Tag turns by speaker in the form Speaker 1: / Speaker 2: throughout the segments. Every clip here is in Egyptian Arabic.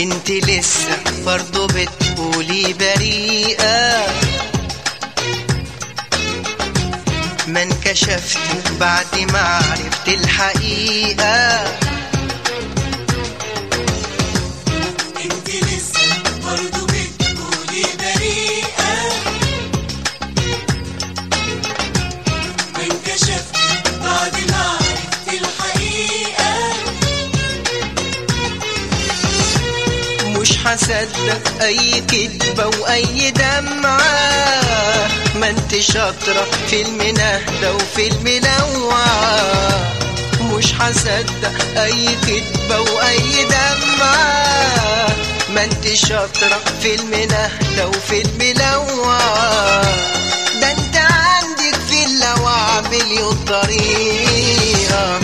Speaker 1: انت لسه برضه بتقولي بريئة ما انكشفت بعد ما عرفت الحقيقة
Speaker 2: انت لسه برضه بتقولي بريئة ما انكشفت بعد ما عرفت الحقيقة
Speaker 1: مش هصدق اي كدبة واي دمعة ما انت شاطرة في المنهدة وفي الملوعة مش هصدق اي كدبة واي دمعة ما انت شاطرة في المنهدة وفي الملوعة ده انت عندك في اللوعة مليون طريقة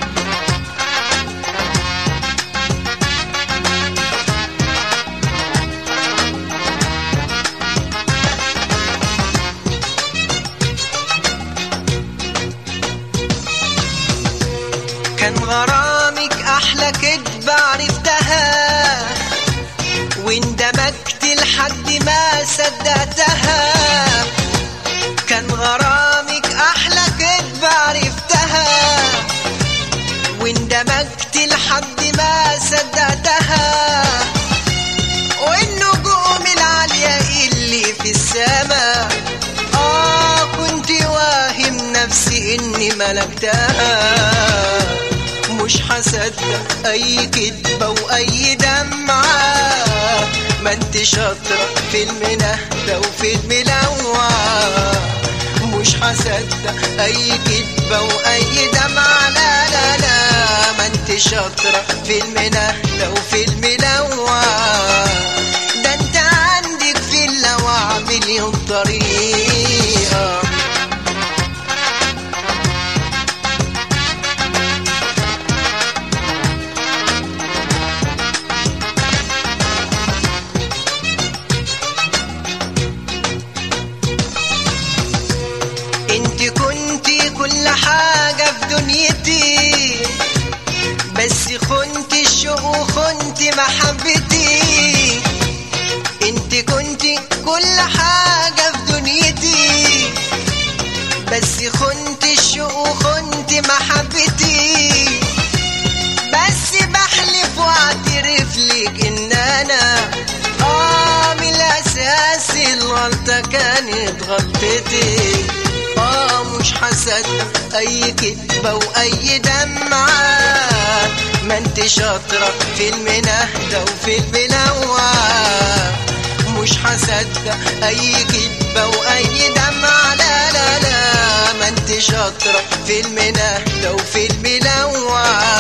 Speaker 1: كان غرامك احلى كدبة عرفتها واندمجت لحد ما صدقتها كان غرامك احلى كدبة عرفتها واندمجت لحد ما صدقتها والنجوم العالية اللي في السماء اه كنت واهم نفسي اني ملكتها مش هصدق اي كدبة واي دمعة ما انت شاطرة في المنهدة وفي الملوعة مش هصدق اي كدبة واي دمعة لا لا لا ما انت شاطرة في المنهدة وفي الملوعة ده انت عندك في اللوعة مليون طريقة انت كنتي كل حاجة في دنيتي بس خنت الشوق وخنت محبتي انت كنتي كل حاجة في دنيتي بس خنت الشوق وخنت محبتي بس بحلف واعترف لك ان انا اه من الاساس الغلطة كانت غلطتي اه مش هصدق اي كدبة واي دمعة ما انت شاطرة في المنهدة وفي الملوعة مش هصدق اي كدبة واي دمعة لا لا لا ما انت شاطرة في المنهدة وفي الملوعة